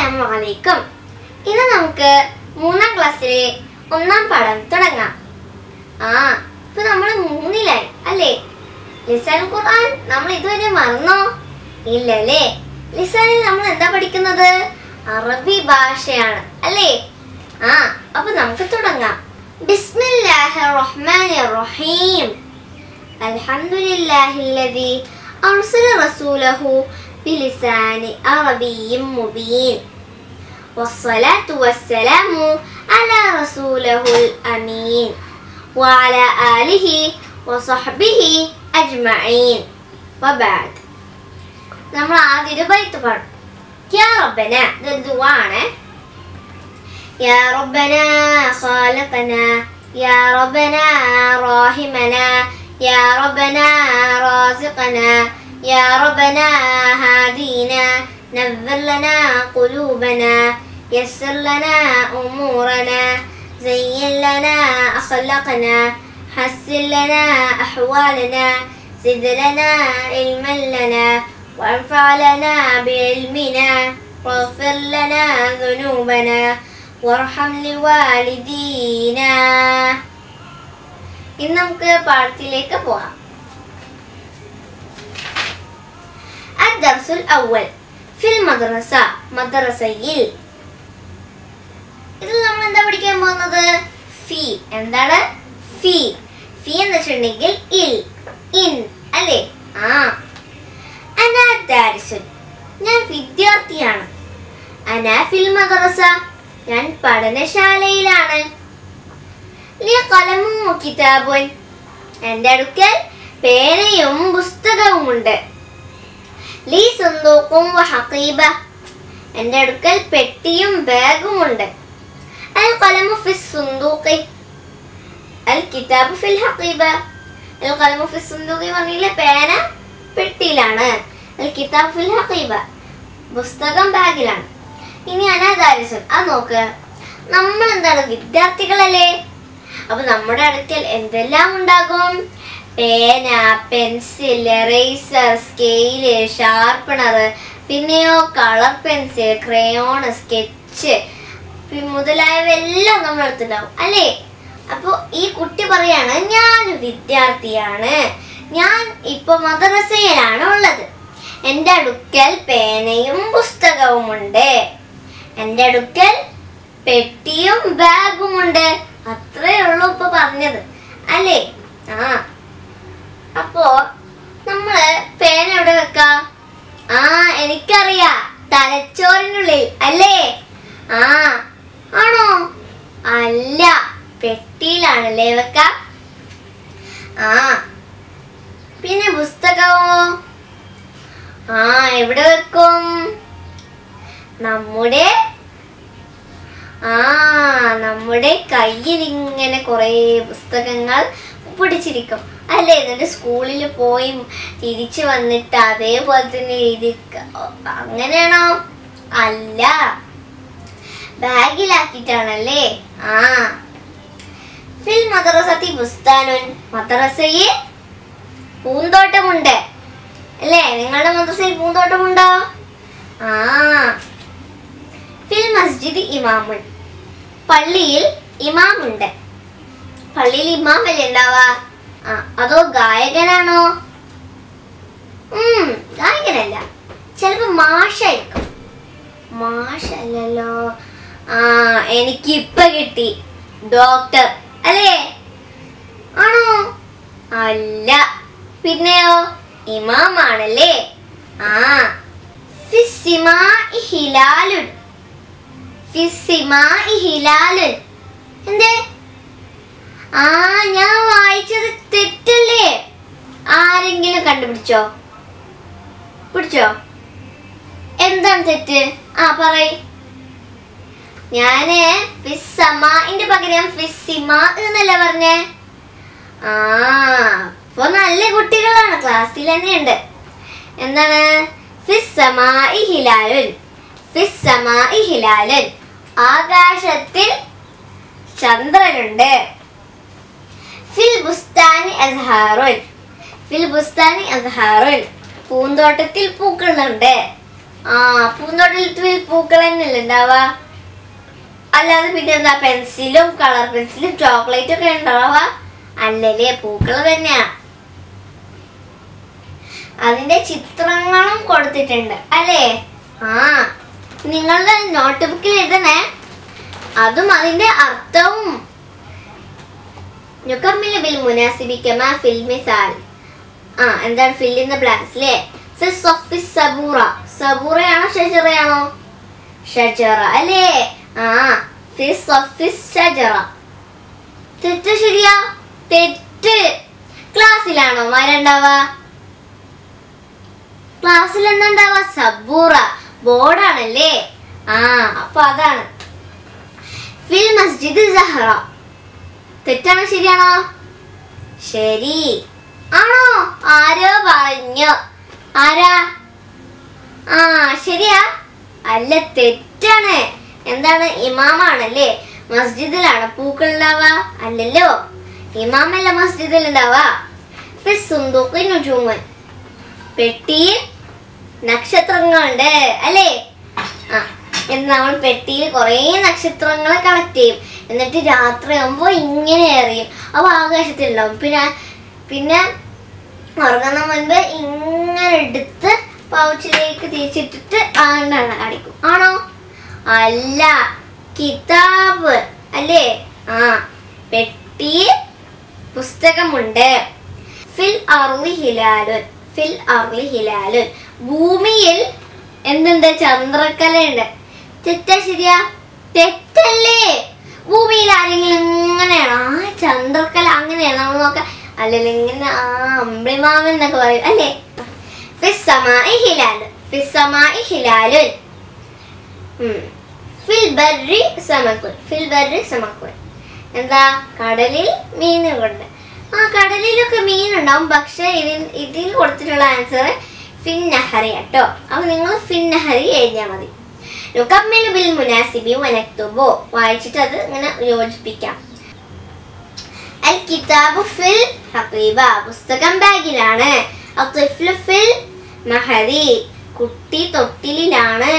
അസ്സലാമു അലൈക്കും ഇന്ന് നമുക്ക് മൂന്നാം ക്ലാസ്സിലെ ഒന്നാം പാഠം തുടങ്ങാം ആ ഇപ്പൊ നമ്മൾ മൂന്നിലായി അല്ലേ ലിസാൻ ഖുർആൻ നമ്മൾ ഇതുവരെ മറന്നോ ഇല്ലല്ലേ ലിസാനിൽ നമ്മൾ എന്താ പഠിക്കുന്നത് അറബി ഭാഷയാണ് അല്ലേ ആ അപ്പൊ നമുക്ക് തുടങ്ങാം ബിസ്മില്ലാഹിർ റഹ്മാനിർ റഹീം അൽഹംദുലില്ലാഹില്ലദി അർസല റസൂലഹു ബിലിസാനി അറബിയ്യിൻ മുബീൻ والصلاة والسلام على رسوله الأمين وعلى آله وصحبه أجمعين وبعد നമ്മൾ ആദ്യം ഒരു ബൈത്ത് പാടും യാ റബ്ബന ഇതൊരു ദുആണ് يا ربنا خالقنا يا ربنا راحمنا يا ربنا رازقنا يا ربنا هادينا نذر لنا قلوبنا يسر لنا أمورنا زين لنا أخلاقنا حسن لنا أحوالنا زد لنا علما لنا وارفع لنا بعلمنا واغفر لنا ذنوبنا وارحم لوالدينا ഇന്ന് നമുക്ക് പാഠത്തിലേക്ക് പോകാം الدرس الأول في المدرسة മദ്രസയിൽ ഇതിൽ നമ്മൾ എന്താ പഠിക്കാൻ പോകുന്നത് ഫി എന്താണ് ഫി ഫി എന്ന് വെച്ചിട്ടുണ്ടെങ്കിൽ ഇൽ ഇൻ അല്ലേ ആ അനാ ദാരിസുൻ ഞാൻ വിദ്യാർത്ഥിയാണ് അനാ ഫിൽ മദ്രസ ഞാൻ പഠനശാലയിലാണ് ലി കലമും കിതാബുൻ എൻ്റെ അടുക്കൽ പേനയും പുസ്തകവുമുണ്ട് ലീ സുന്ദൂക്കും ഹക്കീബ എൻ്റെ അടുക്കൽ പെട്ടിയും ബാഗുമുണ്ട് അൽ കലമു ഫിസ് സുന്ദൂഖി അൽ കിതാബ് ഫിൽ ഹക്കീബ അൽ കലമു ഫിസ് സുന്ദൂഖി പറഞ്ഞില്ലേ പേന പെട്ടിയിലാണ് അൽ കിതാബ് ഫിൽ ഹക്കീബ പുസ്തകം ബാഗിലാണ് ഇനി അനാദാരിസുൻ അത് നോക്ക് നമ്മൾ എന്താണ് വിദ്യാർത്ഥികളല്ലേ അപ്പൊ നമ്മുടെ അടുക്കൽ എന്തെല്ലാം ഉണ്ടാകും പേന പെൻസിൽ എറേസർ സ്കെയില് ഷാർപ്പണർ പിന്നെയോ കളർ പെൻസിൽ ക്രയോൺ സ്കെച്ച് മുതലായവയെല്ലാം നമ്മുടെ അടുത്തുണ്ടാവും അല്ലേ അപ്പോൾ ഈ കുട്ടി പറയാണ് ഞാൻ വിദ്യാർത്ഥിയാണ് ഞാൻ ഇപ്പൊ മദ്രസയിലാണ് ഉള്ളത് എൻ്റെ അടുക്കൽ പേനയും പുസ്തകവുമുണ്ട് എൻ്റെ അടുക്കൽ പെട്ടിയും ബാഗുമുണ്ട് അത്രേ ഉള്ളൂ ഇപ്പൊ പറഞ്ഞത് അല്ലേ ആ അപ്പോ നമ്മള് പേന എവിടെ വെക്കാം ആ എനിക്കറിയാ തലച്ചോറിനുള്ളിൽ അല്ലേ ആ ആണോ അല്ല പെട്ടിയിലാണല്ലേ വെക്കാം ആ പിന്നെ പുസ്തകമോ ആ എവിടെ വെക്കും നമ്മുടെ ആ നമ്മുടെ കയ്യിൽ ഇങ്ങനെ കുറേ പുസ്തകങ്ങൾ പിടിച്ചിരിക്കും അല്ലേ എന്നിട്ട് സ്കൂളിൽ പോയി തിരിച്ചു വന്നിട്ട് അതേപോലെ തന്നെ എഴുതി അങ്ങനെയാണോ അല്ല ബാഗിലാക്കിയിട്ടാണല്ലേ ആ ഫിൽ മദ്രസത്തി ബുസ്താനുൻ മദ്രസയിൽ പൂന്തോട്ടമുണ്ട് അല്ലേ നിങ്ങളുടെ മദ്രസയിൽ പൂന്തോട്ടമുണ്ടോ ആ ഫിൽ മസ്ജിദ് ഇമാമുൻ പള്ളിയിൽ ഇമാമുണ്ട് പള്ളിയിൽ ഇമാം അല്ലേ ഉണ്ടാവാ ആ അതോ ഗായകനാണോ ഉം ഗായകനല്ല ചിലപ്പോ മാഷായിരിക്കും മാഷല്ലല്ലോ ആ എനിക്ക് ഇപ്പൊ കിട്ടി ഡോക്ടർ അല്ലേ ആണോ അല്ല പിന്നെയോ ഇമാമാണല്ലേ ആ ഫിസ്സിമാഇ ഹിലാലുൻ ഫിസ്സിമാഇ ഹിലാലുൻ എന്തേ ആ ഞാൻ വായിച്ചത് തെറ്റല്ലേ ആരെങ്കിലും കണ്ടുപിടിച്ചോ പിടിച്ചോ എന്താണ് തെറ്റ് ആ പറയ് ഞാന് ഫിസ്സമാന്റെ പകരം ഫിസ്സിമ എന്നല്ല പറഞ്ഞേ ആ അപ്പൊ നല്ല കുട്ടികളാണ് ക്ലാസ്സിൽ തന്നെയുണ്ട് എന്താണ് ഫിസ്സമായി ഹിലാലുൻ ഫിസ്സമായി ഹിലാലുൻ ആകാശത്തിൽ ചന്ദ്രനുണ്ട് ഫിൽ ബുസ്താനി അസ്ഹാറുൻ ഫിൽ ബുസ്താനി അസ്ഹാറുൻ പൂന്തോട്ടത്തിൽ പൂക്കളുണ്ട് ആ പൂന്തോട്ടത്തിൽ പൂക്കൾ തന്നെയല്ലേ ഉണ്ടാവുക അല്ലാതെ പിന്നെ എന്താ പെൻസിലും കളർ പെൻസിലും ചോക്ലേറ്റും ഒക്കെ ഉണ്ടാവുക അല്ലല്ലേ പൂക്കൾ തന്നെയാ അതിന്റെ ചിത്രങ്ങളും കൊടുത്തിട്ടുണ്ട് അല്ലേ ആ നിങ്ങളുടെ നോട്ട് ബുക്കിൽ എഴുതണേ അതും അതിന്റെ അർത്ഥവും നുക്കമ്മിൽ ബിൽ മുനാസിബിക്കമ ഫിൽ മിസാൽ ആ എന്താണ് ഫിൽ ഇൻ ദ ബ്ലാങ്ക്സ് അല്ലേ സൊഫി സബൂറ സബൂറയാണോ ഷജറയാണോ ഷജറ അല്ലേ ആ ഫി സൊഫി ഷജറ തെറ്റ് ശരിയാ തെറ്റ് ക്ലാസ്സിലാണോ മരണ്ടാവുക ക്ലാസ്സിൽ എന്താ ഉണ്ടാവുക സബൂറ ബോർഡാണല്ലേ ആ അപ്പൊ അതാണ് ഫിൽ മസ്ജിദ് സഹറ തെറ്റാണോ ശരിയാണോ ശരി ആണോ ആരോ പറഞ്ഞു ആരാ ആ ശരിയാ അല്ല തെറ്റാണ് എന്താണ് ഇമാമാണല്ലേ മസ്ജിദിലാണ് പൂക്കൾ ഉണ്ടാവുക അല്ലല്ലോ ഇമാമല്ല മസ്ജിദിൽ ഉണ്ടാവുക ഫിസ് സുന്ദൂഖി നുജൂമൻ പെട്ടിയിൽ നക്ഷത്രങ്ങളുണ്ട് അല്ലേ ആ എന്ന് നമ്മൾ പെട്ടിയിൽ കുറേ നക്ഷത്രങ്ങളെ കളക്ട് ചെയ്യും എന്നിട്ട് രാത്രി ആകുമ്പോൾ ഇങ്ങനെ എറിയും അപ്പോൾ ആകാശത്തിലുണ്ടാവും പിന്നെ പിന്നെ ഉറങ്ങുന്ന മുൻപ് ഇങ്ങനെ എടുത്ത് പൗച്ചിലേക്ക് തിരിച്ചിട്ടിട്ട് ആണ്ടാണ് അടിക്കും ആണോ അല്ല കിതാബ് അല്ലേ ആ പെട്ടിയിൽ പുസ്തകമുണ്ട് ഫിൽ അർലി ഹിലാലുൻ ഫിൽ അർലി ഹിലാലുൻ ഭൂമിയിൽ എന്തുണ്ട് ചന്ദ്രക്കലയുണ്ട് തെറ്റാ ശരിയാ തെറ്റല്ലേ ഭൂമിയിൽ ആരെങ്കിലും ഇങ്ങനെയാണോ ആ ചന്ദ്രക്കല അങ്ങനെയാണ് നമ്മൾ നോക്കാം അല്ലെങ്കിൽ ഇങ്ങനെ ആ അമ്പിളിമാമൻ എന്നൊക്കെ പറയും അല്ലേ ഫിസ്സമായി ഹിലാലു ഫിസ്സമായി ഹിലാലുൻ ഉം. ഫിൽ ബർരി സമക്കുൻ ഫിൽ ബർരി സമക്കുൻ എന്താ കടലിൽ മീനുകളുണ്ട് ആ കടലിലൊക്കെ മീനുണ്ടാവും പക്ഷെ ഇതിൽ ഇതിൽ കൊടുത്തിട്ടുള്ള ആൻസർ ഫിന്നഹറി കേട്ടോ അപ്പൊ നിങ്ങൾ ഫിന്നഹറി എഴുതിയാൽ മതി നുക്കമ്മിൽ ബിൽ മുനാസിബി വനക്തുബോ വായിച്ചിട്ട് അത് ഇങ്ങനെ യോജിപ്പിക്കാം അൽ കിതാബു ഫിൽ ഹഖീബ പുസ്തകം ബാഗിലാണ് അത്ഫ്ലു ഫിൽ മഹരി കുട്ടി തൊട്ടിലിലാണ്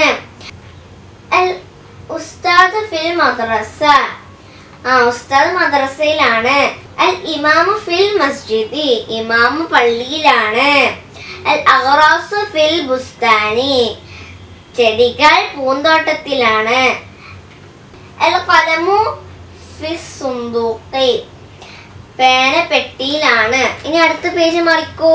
അൽ ഉസ്താദ് ഫിൽ മദ്രസ ആ ഉസ്താദ് മദ്രസയിലാണ് അൽ ഇമാമു ഫിൽ മസ്ജിദി ഇമാമു പള്ളിയിലാണ് അൽ അഹറാസു ഫിൽ ബുസ്താനി ചെടികൾ പൂന്തോട്ടത്തിലാണ് അൽ കലമു ഫിസ് സുന്ദൂഖി പേന പെട്ടിയിലാണ് ഇനി അടുത്ത പേജ് മറിക്കൂ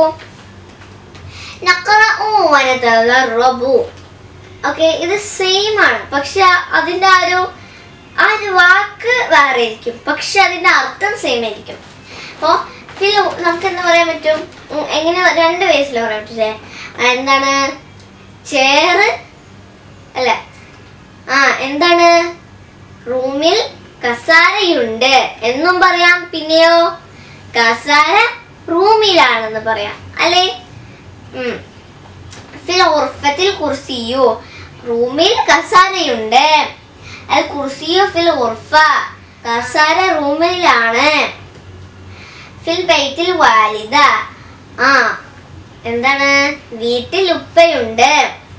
നഖറഉ വനതദറബു ഓക്കെ ഇത് സെയിം ആണ് പക്ഷെ അതിന്റെ ആ ഒരു ആ ഒരു വാക്ക് വേറെ ആയിരിക്കും പക്ഷെ അതിന്റെ അർത്ഥം സെയിം ആയിരിക്കും അപ്പോൾ ഫിൽ നമുക്ക് എന്താ പറയാൻ പറ്റും ഉം, എങ്ങനെ രണ്ട് വയസ്സിൽ പറയാൻ പറ്റില്ലേ ആ, എന്താണ് ചേറ് അല്ല ആ എന്താണ് റൂമിൽ കസാരയുണ്ട് എന്നും പറയാം പിന്നെയോ കസാര റൂമിലാണെന്ന് പറയാം അല്ലേ ഉം. ഫിൽ ഉർഫത്തിൽ കുർസിയു റൂമിൽ കസാരയുണ്ട് അൽ കുർസിയു ഫിൽ ഉർഫ കസാര റൂമിലാണ് ഫിൽ ബൈത്തിൽ വാലിദ ആ എന്താണ് വീട്ടിൽ ഉപ്പയുണ്ട്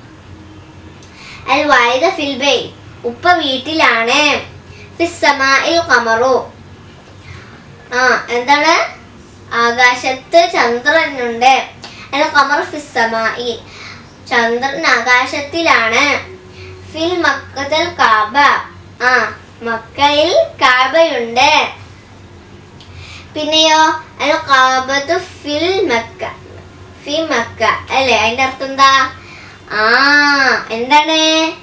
അൽ വാലിദ ഫിൽ ബൈ ഉപ്പ വീട്ടിലാണ് ഫിസ്സമായിൽ കമറു ആ എന്താണ് ആകാശത്ത് ചന്ദ്രനുണ്ട് അൽ കമർ ഫിസ്സമായി ചന്ദ്രൻ ആകാശത്തിലാണ് ഫിൽ മക്കത്തൽ കാബ ആ മക്കയിൽ കാബയുണ്ട് പിന്നെയോ അൽ കാബത്ത് ഫിൽ മക്ക ഫി മക്ക അല്ലേ അതിന്റെ അർത്ഥം എന്താ ആ എന്താണ്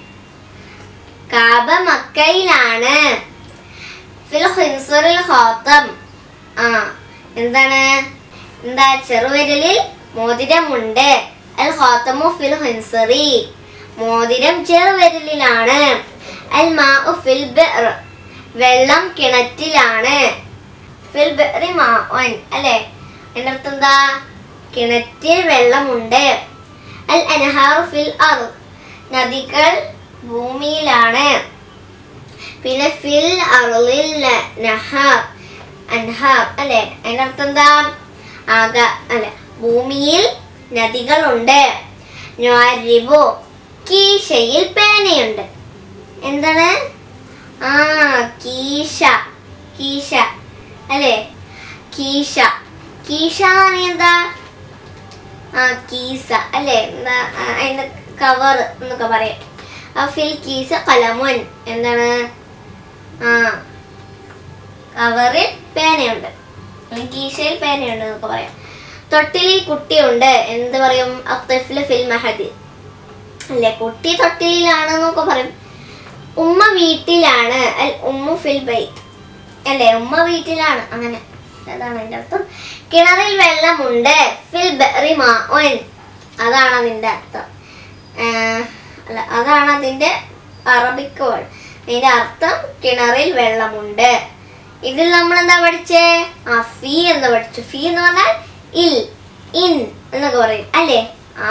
കാബ മക്കയിലാണ് ഫിൽ ഹിൻസുറിൽ ഹോത്തം ആ എന്താണ് എന്താ ചെറുവിരലിൽ മോതിരമുണ്ട് അൽ ഹോത്തമു ഫിൽ ഹിൻസറി മോതിരം ചെറുവിരലിലാണ് അൽ മാ ഫിൽ ബിർ വെള്ളം കിണറ്റിലാണ് ഫിൽ ബിറി മാൻ അല്ലേ എൻ്റെ അർത്ഥം എന്താ കിണറ്റിൽ വെള്ളമുണ്ട് അൽ അനഹാറു ഫിൽ അർ നദികൾ ഭൂമിയിലാണ് പിന്നെ ഫിൽ അറുളിൽ നഹാർ അൻഹാർ അല്ലെ അതിന്റെ അർത്ഥം എന്താ ആക അല്ലെ ഭൂമിയിൽ നദികളുണ്ട് ന്വാരിബു കീശയിൽ പേനയുണ്ട് എന്താണ് ആ കീശ കീശ അല്ലേ കീശ കീശ എന്ന് പറഞ്ഞാൽ എന്താ ആ കീസ അല്ലേ എന്താ ആ, അതിന്റെ കവർ എന്നൊക്കെ പറയാം ആ ഫിൽ കീസ കലമുൻ എന്താണ് ആ കവറിൽ പേനയുണ്ട് അല്ലെങ്കിൽ കീശയിൽ പേനയുണ്ട് എന്നൊക്കെ പറയാം തൊട്ടിലിൽ കുട്ടിയുണ്ട് എന്ത് പറയും അക്തഫില് ഫിൽ മഹദി അല്ലേ കുട്ടി തൊട്ടിലാണെന്നൊക്കെ പറയും ഉമ്മ വീട്ടിലാണ് അൽ ഉമ്മ ഫിൽ ബൈ അല്ലേ ഉമ്മ വീട്ടിലാണ് അങ്ങനെ അതാണ് അതിന്റെ അർത്ഥം കിണറിൽ വെള്ളമുണ്ട് ഫിൽ ബറി മാൻ അതാണ് അതിന്റെ അർത്ഥം ആഹ് അല്ല അതാണ് അതിന്റെ അറബിക് വേർഡ് അതിന്റെ അർത്ഥം കിണറിൽ വെള്ളമുണ്ട് ഇതിൽ നമ്മൾ എന്താ പഠിച്ചേ ആ ഫീ എന്ന് പഠിച്ചു ഫീ എന്ന് പറഞ്ഞാൽ ഇൽ ഇൻ എന്നൊക്കെ പറയും അല്ലേ ആ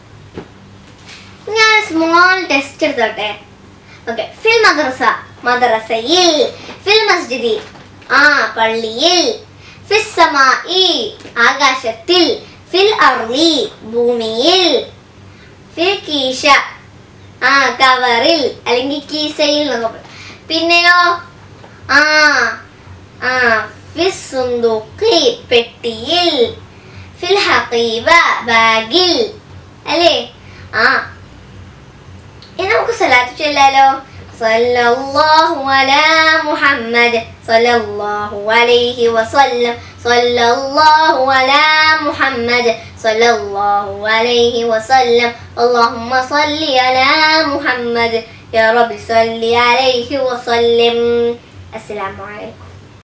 ഞാൻ സ്മോൾ ടെസ്റ്റ് എടുത്തോട്ടെ ഓക്കെ ഫിൽ മദ്രസ മദ്രസയിൽ ഫിൽ മസ്ജിദി ആ പള്ളിയിൽ ഫിസ് സമായി ആകാശത്തിൽ ഫിൽ അർലി ഭൂമിയിൽ ഫിൽ കീശ ആ കവറിൽ അല്ലെങ്കിൽ കീസയിൽ എന്നൊക്കെ പറയും. പിന്നെയോ ആ ആ ഫിസ് സുന്ദൂഖി പെട്ടിയിൽ ഫിൽ ഹഖീബ ബാഗിൽ അല്ലേ ആ ഇനി നമുക്ക് സലാത്ത് ചൊല്ലാലോ സല്ലല്ലാഹു അലാ മുഹമ്മദ് സല്ലല്ലാഹു അലൈഹി വസല്ലം സല്ലല്ലാഹു അലാ മുഹമ്മദ് സല്ലല്ലാഹു അലൈഹി വസല്ലം اللهم صل على محمد يا رب صل عليه وسلم السلام عليكم